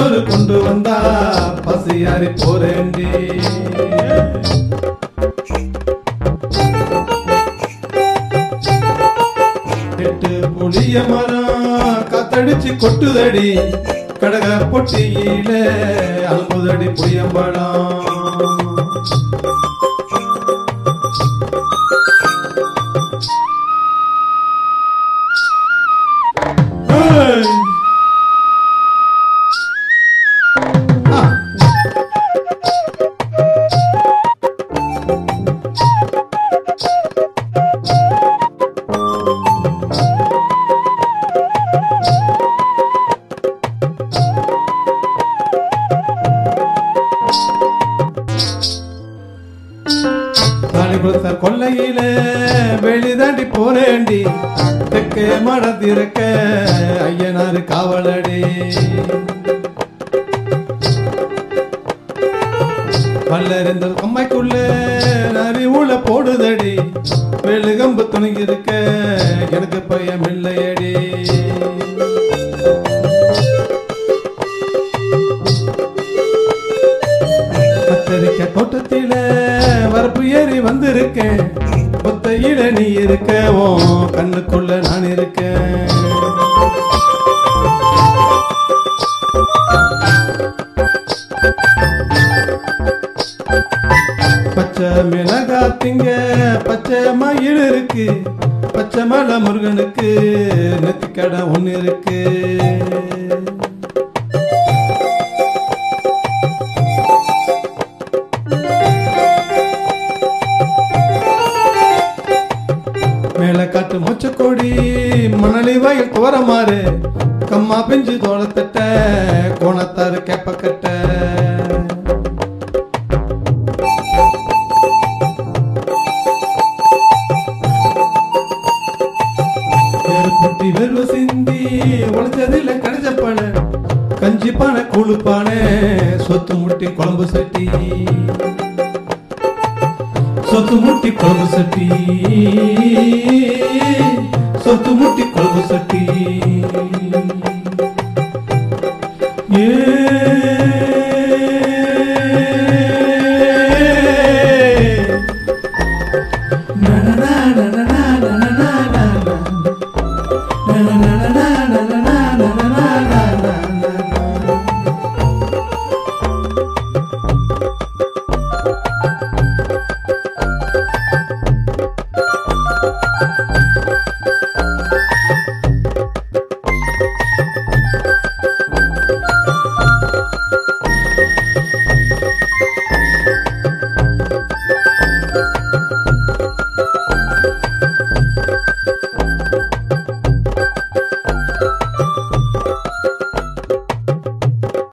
சோறு கொண்டு வந்தா பசியாரி போறேண்டி எட்டு புளிய மரம் காத்தடிச்சு கொட்டுதடி கடக பொட்டியில அம்புதடி புளியம்பழம் ஏய்! ஆ. தாலி கொடுத்த கொல்லையில வெளி தாண்டி போறேண்டி தெற்கே மடம் திறக்க ஐயனாரு காவலடி பல்லறிந்த அம்மைக்குள்ள நரி உள்ள போடுதடி வெளுகம்பு துணிங்கி இருக்க எனக்கு பயம் இல்லையடி கத்தரிக்க தோட்டத்தில வரப்பு ஏறி வந்திருக்கேன் ஒத்தையில நீ இருக்க ஓ கண்ணுக்குள்ள நான் இருக்கேன் பச்சை மிளகா திங்க பச்சை மயில் இருக்கு பச்சை மலை முருகனுக்கு நெத்திக்கடை ஒண்ணு இருக்கு மேல காட்டு மொச்சக்கொடி மணலி வயல் தோரமாறு கம்மா பிஞ்சு தோளத்தட்ட கோணத்தாறு கேப்பக்கட்ட புட்டி வெறுவ சிந்தி உழைச்சதில்ல கிடைச்ச பண கஞ்சி பானை கூழு பானை சொத்து முட்டி குழம்பு சட்டி சொத்து முட்டி குழம்பு சட்டி சொத்து முட்டி குழம்பு சட்டி ஏ Na na na na na na na na na na na. Na na na na na na na na na na na na na na.